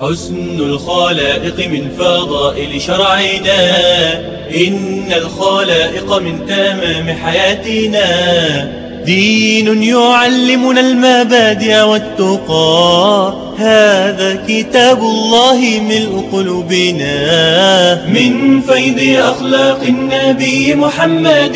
حسن الخلائق من فضائل شرعنا إن الخلائق من تمام حياتنا دين يعلمنا المبادئ والتقى هذا كتاب الله ملء قلوبنا من فيض أخلاق النبي محمد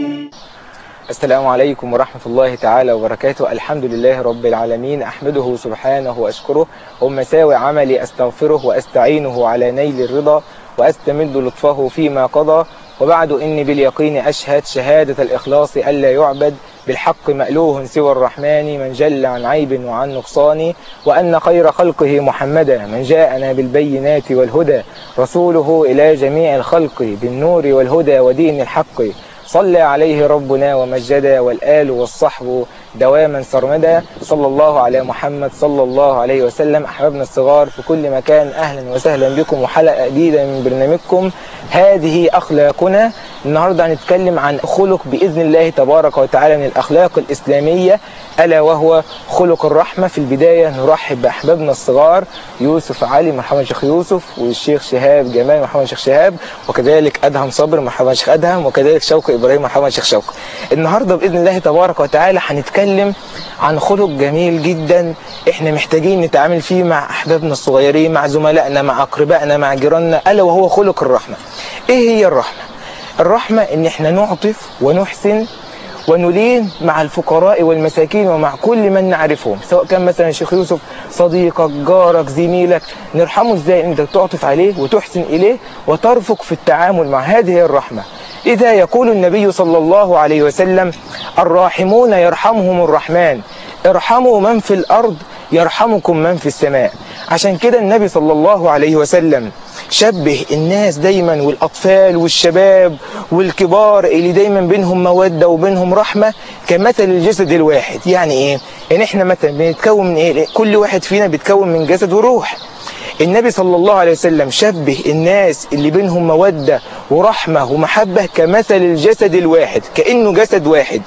السلام عليكم ورحمة الله تعالى وبركاته الحمد لله رب العالمين أحمده سبحانه وأشكره ومساوي عملي أستغفره وأستعينه على نيل الرضا وأستمد لطفه فيما قضى وبعد إني باليقين أشهد شهادة الإخلاص ألا يعبد بالحق مألوه سوى الرحمن من جل عن عيب وعن نقصان وأن خير خلقه محمدا من جاءنا بالبينات والهدى رسوله إلى جميع الخلق بالنور والهدى ودين الحق صلى عليه ربنا ومجدا والآل والصحب دواما سرمدا صلى الله على محمد صلى الله عليه وسلم أحبابنا الصغار في كل مكان أهلا وسهلا بكم وحلقة جديدة من برنامجكم هذه أخلاقنا النهاردة هنتكلم عن خلق بإذن الله تبارك وتعالى من الأخلاق الإسلامية ألا وهو خلق الرحمة في البداية نرحب بأحبابنا الصغار يوسف علي مرحبا شيخ يوسف والشيخ شهاب جمال مرحبا شيخ شهاب وكذلك أدهم صبر مرحبا شيخ أدهم وكذلك شوقي إبراهيم مرحبا شيخ شوقي النهاردة بإذن الله تبارك وتعالى هنتكلم عن خلق جميل جدا احنا محتاجين نتعامل فيه مع أحبابنا الصغيرين مع زملائنا مع أقربائنا مع جيراننا ألا وهو خلق الرحمة إيه هي الرحمة؟ الرحمة إن احنا نعطف ونحسن ونلين مع الفقراء والمساكين ومع كل من نعرفهم سواء كان مثلا شيخ يوسف صديقك جارك زميلك نرحمه ازاي انت تعطف عليه وتحسن اليه وترفق في التعامل مع هذه الرحمة إذا يقول النبي صلى الله عليه وسلم الراحمون يرحمهم الرحمن ارحموا من في الأرض يرحمكم من في السماء عشان كده النبي صلى الله عليه وسلم شبه الناس دايما والأطفال والشباب والكبار اللي دايما بينهم مودة وبينهم رحمة كمثل الجسد الواحد يعني ايه يعني احنا مثلا بنتكون من ايه كل واحد فينا بيتكون من جسد وروح النبي صلى الله عليه وسلم شبه الناس اللي بينهم مودة ورحمة ومحبة كمثل الجسد الواحد كأنه جسد واحد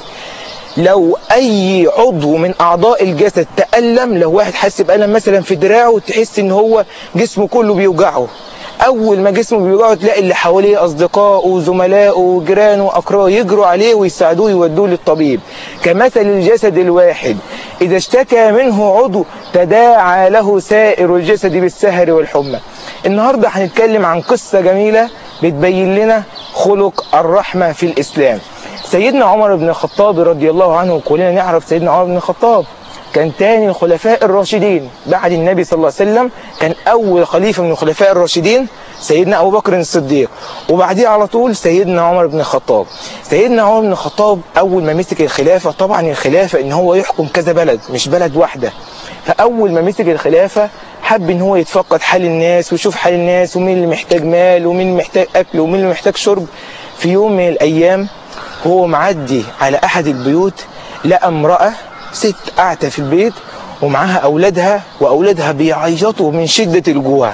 لو اي عضو من اعضاء الجسد تألم لو واحد حس بألم مثلا في دراعه تحس ان هو جسمه كله بيوجعه اول ما جسمه بيوجعه تلاقي اللي حواليه اصدقائه وزملائه وجيرانه واقرانه يجروا عليه ويساعدوه يودوه للطبيب كمثل الجسد الواحد اذا اشتكى منه عضو تداعى له سائر الجسد بالسهر والحمى النهارده هنتكلم عن قصه جميله بتبين لنا خلق الرحمه في الاسلام سيدنا عمر بن الخطاب رضي الله عنه وكلنا نعرف سيدنا عمر بن الخطاب كان تاني الخلفاء الراشدين بعد النبي صلى الله عليه وسلم كان أول خليفة من الخلفاء الراشدين سيدنا أبو بكر الصديق وبعديه على طول سيدنا عمر بن الخطاب سيدنا عمر بن الخطاب أول ما مسك الخلافة طبعا الخلافة إن هو يحكم كذا بلد مش بلد واحدة فأول ما مسك الخلافة حب إن هو يتفقد حال الناس ويشوف حال الناس ومين اللي محتاج مال ومين اللي محتاج أكل ومين اللي محتاج شرب في يوم من الأيام هو معدي على أحد البيوت لقى امرأة ست قاعدة في البيت ومعاها أولادها وأولادها بيعيطوا من شدة الجوع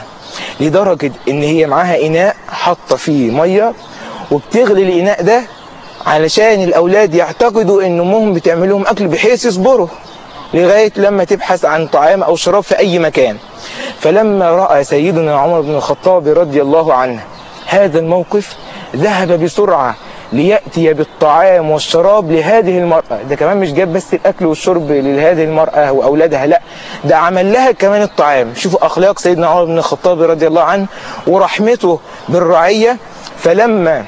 لدرجة إن هي معاها إناء حاطة فيه مية وبتغلي الإناء ده علشان الأولاد يعتقدوا إن أمهم بتعمل لهم أكل بحيث يصبروا لغاية لما تبحث عن طعام أو شراب في أي مكان فلما رأى سيدنا عمر بن الخطاب رضي الله عنه هذا الموقف ذهب بسرعة ليأتي بالطعام والشراب لهذه المرأة ده كمان مش جاب بس الأكل والشرب لهذه المرأة وأولادها لا ده عمل لها كمان الطعام شوفوا أخلاق سيدنا عمر بن الخطاب رضي الله عنه ورحمته بالرعية فلما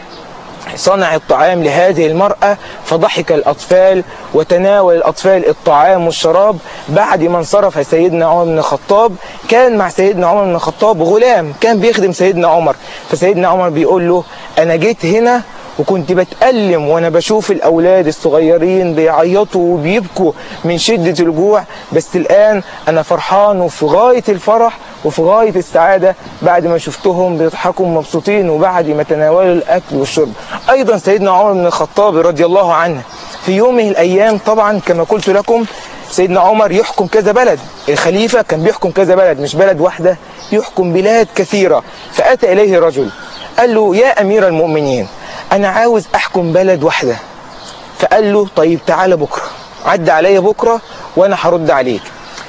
صنع الطعام لهذه المرأة فضحك الأطفال وتناول الأطفال الطعام والشراب بعد ما انصرف سيدنا عمر بن الخطاب كان مع سيدنا عمر بن الخطاب غلام كان بيخدم سيدنا عمر فسيدنا عمر بيقول له أنا جيت هنا وكنت بتألم وانا بشوف الاولاد الصغيرين بيعيطوا وبيبكوا من شدة الجوع بس الان انا فرحان وفي غاية الفرح وفي غاية السعادة بعد ما شفتهم بيضحكوا مبسوطين وبعد ما تناولوا الاكل والشرب ايضا سيدنا عمر بن الخطاب رضي الله عنه في يوم من الايام طبعا كما قلت لكم سيدنا عمر يحكم كذا بلد الخليفة كان بيحكم كذا بلد مش بلد واحدة يحكم بلاد كثيرة فأتى إليه رجل قال له يا أمير المؤمنين أنا عاوز أحكم بلد واحدة فقال له طيب تعالى بكرة عد عليا بكرة وأنا هرد عليك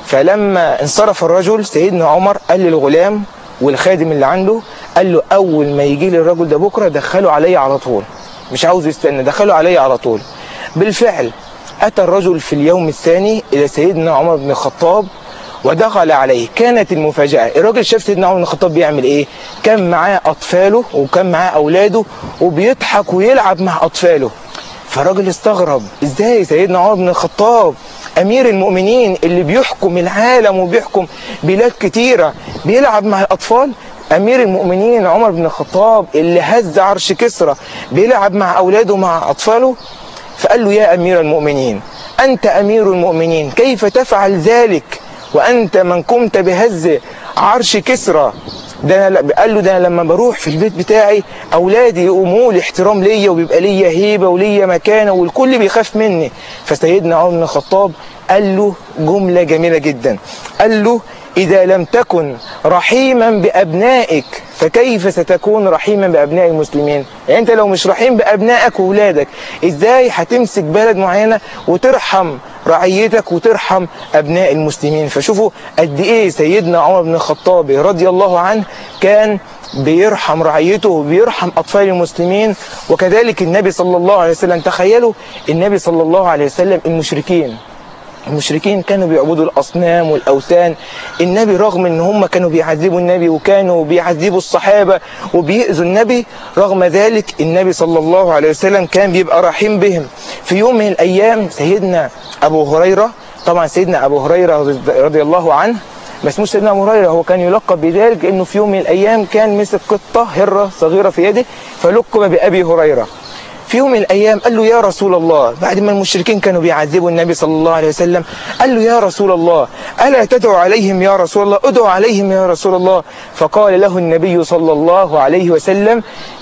فلما انصرف الرجل سيدنا عمر قال للغلام والخادم اللي عنده قال له اول ما يجي لي الرجل ده بكره دخله عليا على طول مش عاوز يستنى دخله عليا على طول بالفعل اتى الرجل في اليوم الثاني الى سيدنا عمر بن الخطاب ودخل عليه كانت المفاجأة الراجل شاف سيدنا عمر بن الخطاب بيعمل ايه كان معاه اطفاله وكان معاه اولاده وبيضحك ويلعب مع اطفاله فالراجل استغرب ازاي سيدنا عمر بن الخطاب امير المؤمنين اللي بيحكم العالم وبيحكم بلاد كتيرة بيلعب مع الاطفال امير المؤمنين عمر بن الخطاب اللي هز عرش كسرى بيلعب مع اولاده مع اطفاله فقال له يا امير المؤمنين انت امير المؤمنين كيف تفعل ذلك وانت من قمت بهز عرش كسرى ده أنا قال له ده أنا لما بروح في البيت بتاعي اولادي يقوموا لي احترام ليا وبيبقى ليا هيبه وليا مكانه والكل بيخاف مني فسيدنا عمر بن الخطاب قال له جمله جميله جدا قال له اذا لم تكن رحيما بابنائك فكيف ستكون رحيما بابناء المسلمين يعني انت لو مش رحيم بابنائك واولادك ازاي هتمسك بلد معينه وترحم رعيتك وترحم ابناء المسلمين فشوفوا قد ايه سيدنا عمر بن الخطاب رضي الله عنه كان بيرحم رعيته وبيرحم اطفال المسلمين وكذلك النبي صلى الله عليه وسلم تخيلوا النبي صلى الله عليه وسلم المشركين المشركين كانوا بيعبدوا الأصنام والأوثان النبي رغم ان هم كانوا بيعذبوا النبي وكانوا بيعذبوا الصحابة وبيأذوا النبي رغم ذلك النبي صلى الله عليه وسلم كان بيبقى رحيم بهم في يوم من الأيام سيدنا أبو هريرة طبعا سيدنا أبو هريرة رضي الله عنه ما اسموش سيدنا ابو هريره هو كان يلقب بذلك انه في يوم من الايام كان مسك قطه هره صغيره في يده فلقب بابي هريره في يوم من الايام قال له يا رسول الله بعد ما المشركين كانوا بيعذبوا النبي صلى الله عليه وسلم قال له يا رسول الله الا تدعو عليهم يا رسول الله ادعو عليهم يا رسول الله فقال له النبي صلى الله عليه وسلم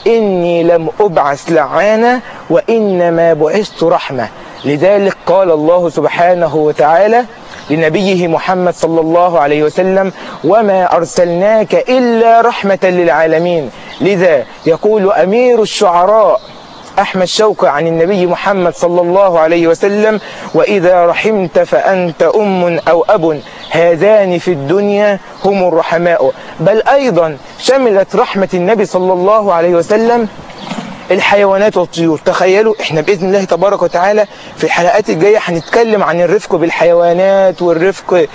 اني لم ابعث لعانا وانما بعثت رحمه لذلك قال الله سبحانه وتعالى لنبيه محمد صلى الله عليه وسلم وما أرسلناك إلا رحمة للعالمين لذا يقول أمير الشعراء أحمد شوقي عن النبي محمد صلى الله عليه وسلم وإذا رحمت فأنت أم أو أب هذان في الدنيا هم الرحماء بل أيضا شملت رحمة النبي صلى الله عليه وسلم الحيوانات والطيور تخيلوا احنا باذن الله تبارك وتعالى في الحلقات الجايه هنتكلم عن الرفق بالحيوانات والرفق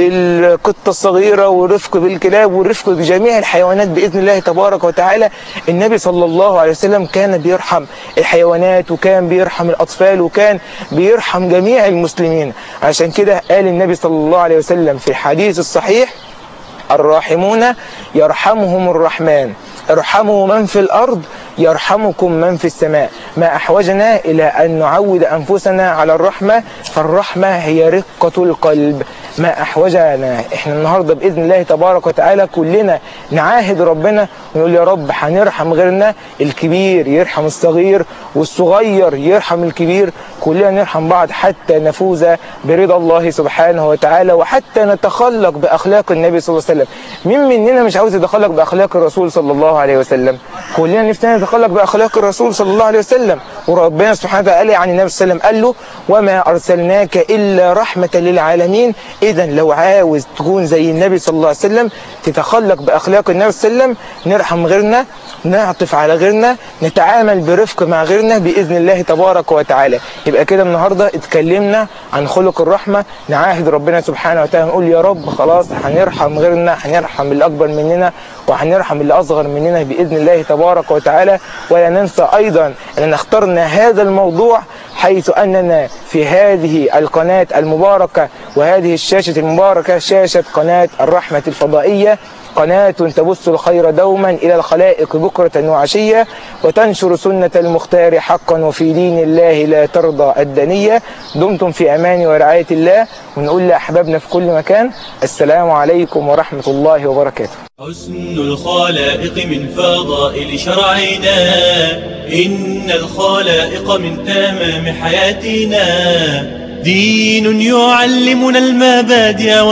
بالقطه الصغيره والرفق بالكلاب والرفق بجميع الحيوانات باذن الله تبارك وتعالى النبي صلى الله عليه وسلم كان بيرحم الحيوانات وكان بيرحم الاطفال وكان بيرحم جميع المسلمين عشان كده قال النبي صلى الله عليه وسلم في الحديث الصحيح الراحمون يرحمهم الرحمن ارحموا من في الأرض يرحمكم من في السماء ما أحوجنا إلى أن نعود أنفسنا على الرحمة فالرحمة هي رقة القلب ما أحوجنا إحنا النهاردة بإذن الله تبارك وتعالى كلنا نعاهد ربنا ونقول يا رب هنرحم غيرنا الكبير يرحم الصغير والصغير يرحم الكبير كلنا نرحم بعض حتى نفوز برضا الله سبحانه وتعالى وحتى نتخلق بأخلاق النبي صلى الله عليه وسلم مين مننا مش عاوز يتخلق بأخلاق الرسول صلى الله عليه وسلم كلنا نفسنا نتخلق بأخلاق الرسول صلى الله عليه وسلم وربنا سبحانه وتعالى عن النبي صلى الله عليه وسلم قال له وما أرسلناك إلا رحمة للعالمين إذا لو عاوز تكون زي النبي صلى الله عليه وسلم تتخلق بأخلاق النبي صلى الله عليه وسلم نرحم غيرنا نعطف على غيرنا نتعامل برفق مع غيرنا بإذن الله تبارك وتعالى يبقى كده النهاردة اتكلمنا عن خلق الرحمة نعاهد ربنا سبحانه وتعالى نقول يا رب خلاص هنرحم غيرنا هنرحم اللي أكبر مننا وهنرحم اللي أصغر مننا بإذن الله تبارك وتعالى ولا ننسى أيضا أننا اخترنا هذا الموضوع حيث أننا في هذه القناة المباركة وهذه الشاشة المباركة شاشة قناة الرحمة الفضائية قناة تبث الخير دوما إلى الخلائق بكرة وعشية وتنشر سنة المختار حقا وفي دين الله لا ترضى الدنية دمتم في أمان ورعاية الله ونقول لأحبابنا في كل مكان السلام عليكم ورحمة الله وبركاته حسن الخلائق من فضائل شرعنا إن الخلائق من تمام حياتنا دين يعلمنا المبادئ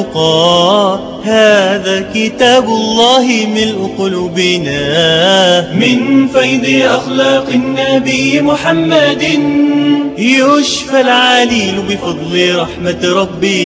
والتقى هذا كتاب الله ملء قلوبنا من فيض أخلاق النبي محمد يشفى العليل بفضل رحمة ربنا